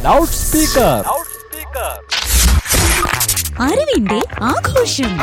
loud speaker അറിവിന്റെ ആഘോഷം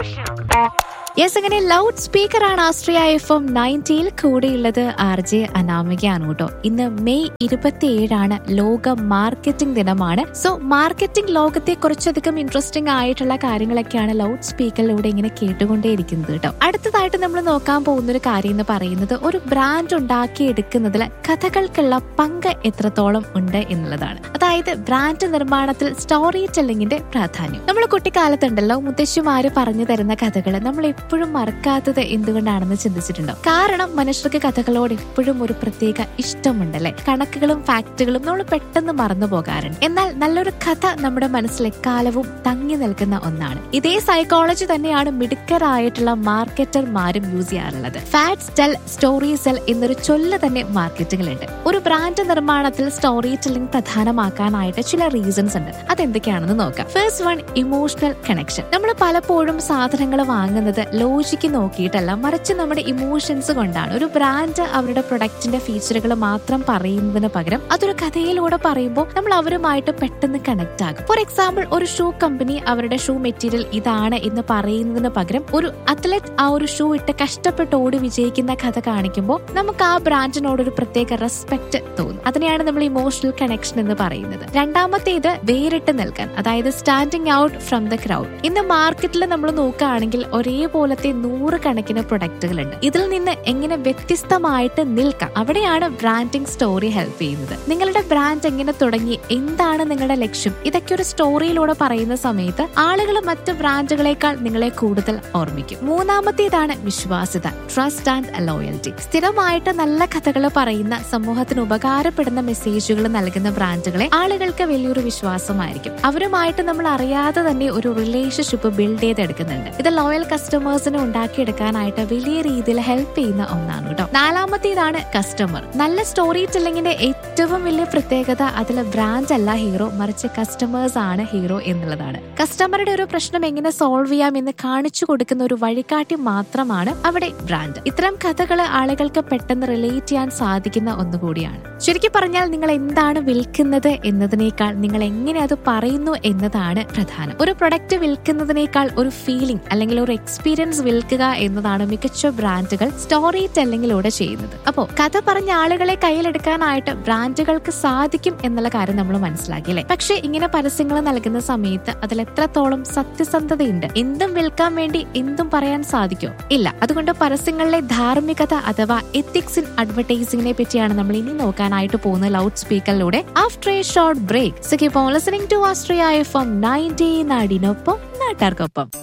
yes അങ്ങനെ ലൗഡ് സ്പീക്കർ ആണ് ആശ്രയ എഫ് എം നയൻറ്റിയിൽ കൂടെയുള്ളത് ആർ ജെ അനാമികയാണ് കേട്ടോ ഇന്ന് മെയ് ഇരുപത്തി ഏഴാണ് ലോക മാർക്കറ്റിംഗ് ദിനമാണ് സോ മാർക്കറ്റിംഗ് ലോകത്തെ കുറച്ചധികം ഇൻട്രസ്റ്റിംഗ് ആയിട്ടുള്ള കാര്യങ്ങളൊക്കെയാണ് ലൗഡ് സ്പീക്കറിലൂടെ ഇങ്ങനെ കേട്ടുകൊണ്ടേയിരിക്കുന്നത് കേട്ടോ അടുത്തതായിട്ട് നമ്മൾ നോക്കാൻ പോകുന്ന ഒരു കാര്യം എന്ന് പറയുന്നത് ഒരു ബ്രാൻഡ് ഉണ്ടാക്കിയെടുക്കുന്നതിൽ കഥകൾക്കുള്ള പങ്ക് എത്രത്തോളം ഉണ്ട് എന്നുള്ളതാണ് അതായത് ബ്രാൻഡ് നിർമ്മാണത്തിൽ സ്റ്റോറി ടെല്ലിങ്ങിന്റെ പ്രാധാന്യം നമ്മൾ കുട്ടിക്കാലത്തുണ്ടല്ലോ മുത്തശ്ശിമാര് പറഞ്ഞു തരുന്ന കഥകൾ നമ്മൾ എപ്പോഴും മറക്കാത്തത് എന്തുകൊണ്ടാണെന്ന് ചിന്തിച്ചിട്ടുണ്ടോ കാരണം മനുഷ്യർക്ക് കഥകളോട് എപ്പോഴും ഒരു പ്രത്യേക ഇഷ്ടമുണ്ടല്ലേ കണക്കുകളും ഫാക്ടുകളും നമ്മൾ പെട്ടെന്ന് മറന്നു പോകാറുണ്ട് എന്നാൽ നല്ലൊരു കഥ നമ്മുടെ മനസ്സിൽ എക്കാലവും തങ്ങി നിൽക്കുന്ന ഒന്നാണ് ഇതേ സൈക്കോളജി തന്നെയാണ് മിടുക്കരായിട്ടുള്ള മാർക്കറ്റർമാരും യൂസ് ചെയ്യാറുള്ളത് ഫാറ്റ്സ് ടെൽ സ്റ്റോറി സെൽ എന്നൊരു ചൊല്ല് തന്നെ മാർക്കറ്റിംഗിലുണ്ട് ഒരു ബ്രാൻഡ് നിർമ്മാണത്തിൽ സ്റ്റോറി ടെല്ലിംഗ് പ്രധാനമാക്കാനായിട്ട് ചില റീസൺസ് ഉണ്ട് അതെന്തൊക്കെയാണെന്ന് നോക്കാം ഫസ്റ്റ് വൺ ഇമോഷണൽ കണക്ഷൻ നമ്മൾ പലപ്പോഴും സാധനങ്ങൾ വാങ്ങുന്നത് ലോജിക്ക് നോക്കിയിട്ടല്ല മറിച്ച് നമ്മുടെ ഇമോഷൻസ് കൊണ്ടാണ് ഒരു ബ്രാൻഡ് അവരുടെ പ്രൊഡക്റ്റിന്റെ ഫീച്ചറുകൾ മാത്രം പറയുന്നതിന് പകരം അതൊരു കഥയിലൂടെ പറയുമ്പോൾ നമ്മൾ അവരുമായിട്ട് പെട്ടെന്ന് കണക്ട് ആകും ഫോർ എക്സാമ്പിൾ ഒരു ഷൂ കമ്പനി അവരുടെ ഷൂ മെറ്റീരിയൽ ഇതാണ് എന്ന് പറയുന്നതിന് പകരം ഒരു അത്ലറ്റ് ആ ഒരു ഷൂ ഇട്ട് കഷ്ടപ്പെട്ട് ഓടി വിജയിക്കുന്ന കഥ കാണിക്കുമ്പോൾ നമുക്ക് ആ ബ്രാൻഡിനോട് ഒരു പ്രത്യേക റെസ്പെക്ട് തോന്നും അതിനെയാണ് നമ്മൾ ഇമോഷണൽ കണക്ഷൻ എന്ന് പറയുന്നത് രണ്ടാമത്തേത് വേറിട്ട് നിൽക്കാൻ അതായത് standing out from the crowd ഇന്ന് മാർക്കറ്റിൽ നമ്മൾ നോക്കുകയാണെങ്കിൽ ഒരേപോലത്തെ നൂറുകണക്കിന് പ്രൊഡക്റ്റുകളുണ്ട് ഇതിൽ നിന്ന് എങ്ങനെ വ്യത്യസ്തമായിട്ട് നിൽക്കാം അവിടെയാണ് ബ്രാൻഡിംഗ് സ്റ്റോറി ഹെൽപ്പ് ചെയ്യുന്നത് നിങ്ങളുടെ ബ്രാൻഡ് എങ്ങനെ തുടങ്ങി എന്താണ് നിങ്ങളുടെ ലക്ഷ്യം ഇതൊക്കെ ഒരു സ്റ്റോറിയിലൂടെ പറയുന്ന സമയത്ത് ആളുകൾ മറ്റ് ബ്രാൻഡുകളെക്കാൾ നിങ്ങളെ കൂടുതൽ ഓർമ്മിക്കും മൂന്നാമത്തേതാണ് വിശ്വാസ്യത ട്രസ്റ്റ് ആൻഡ് ലോയൽറ്റി സ്ഥിരമായിട്ട് നല്ല കഥകൾ പറയുന്ന സമൂഹത്തിന് ഉപകാരപ്പെടുന്ന മെസ്സേജുകൾ നൽകുന്ന ബ്രാൻഡുകളെ ആളുകൾക്ക് വലിയൊരു വിശ്വാസമായിരിക്കും അവരുമായിട്ട് നമ്മൾ അറിയാതെ തന്നെ ഒരു റിലേഷൻഷിപ്പ് ബിൽഡ് ചെയ്തെടുക്കുന്നുണ്ട് ഇത് ലോയൽ കസ്റ്റമേഴ്സിനെ ഉണ്ടാക്കിയെടുക്കാനായിട്ട് വലിയ രീതിയിൽ ഹെൽപ്പ് ചെയ്യുന്ന ഒന്നാണ് കേട്ടോ നാലാമത്തേതാണ് കസ്റ്റമർ നല്ല സ്റ്റോറി ടെല്ലിങ്ങിന്റെ ഏറ്റവും വലിയ പ്രത്യേകത അതിൽ ബ്രാൻഡ് അല്ല ഹീറോ മറിച്ച് കസ്റ്റമേഴ്സ് ആണ് ഹീറോ എന്നുള്ളതാണ് കസ്റ്റമറുടെ ഒരു പ്രശ്നം എങ്ങനെ സോൾവ് ചെയ്യാം എന്ന് കാണിച്ചു കൊടുക്കുന്ന ഒരു വഴികാട്ടി മാത്രമാണ് അവിടെ ബ്രാൻഡ് ഇത്തരം കഥകൾ ആളുകൾക്ക് പെട്ടെന്ന് റിലേറ്റ് ചെയ്യാൻ സാധിക്കുന്ന ഒന്നുകൂടിയാണ് ശരിക്കും പറഞ്ഞാൽ നിങ്ങൾ എന്താണ് വിൽക്കുന്നത് എന്നതിനേക്കാൾ നിങ്ങൾ എങ്ങനെ അത് പറയുന്നു എന്നതാണ് പ്രധാനം ഒരു പ്രൊഡക്റ്റ് വിൽക്കുന്നതിനേക്കാൾ ഒരു ഫീലിംഗ് അല്ലെങ്കിൽ ഒരു എക്സ്പീരിയൻസ് വിൽക്കുക എന്നതാണ് മികച്ച ബ്രാൻഡുകൾ സ്റ്റോറി ടെല്ലിങ്ങിലൂടെ ചെയ്യുന്നത് അപ്പോൾ കഥ പറഞ്ഞ ആളുകളെ കയ്യിലെടുക്കാനായിട്ട് ബ്രാൻഡുകൾക്ക് സാധിക്കും എന്നുള്ള കാര്യം നമ്മൾ മനസ്സിലാക്കി അല്ലേ പക്ഷെ ഇങ്ങനെ പരസ്യങ്ങൾ നൽകുന്ന സമയത്ത് അതിൽ എത്രത്തോളം സത്യസന്ധതയുണ്ട് എന്തും വിൽക്കാൻ വേണ്ടി എന്തും പറയാൻ സാധിക്കോ ഇല്ല അതുകൊണ്ട് പരസ്യങ്ങളിലെ ധാർമ്മികത അഥവാ എത്തിക്സ് ഇൻ അഡ്വർടൈസിംഗിനെ പറ്റിയാണ് നമ്മൾ ഇനി നോക്കാനായിട്ട് പോകുന്ന ലൗഡ് സ്പീക്കറിലൂടെ after a short break so keep on listening to Astria F M ninety നാടിനൊപ്പം നാട്ടാർക്കൊപ്പം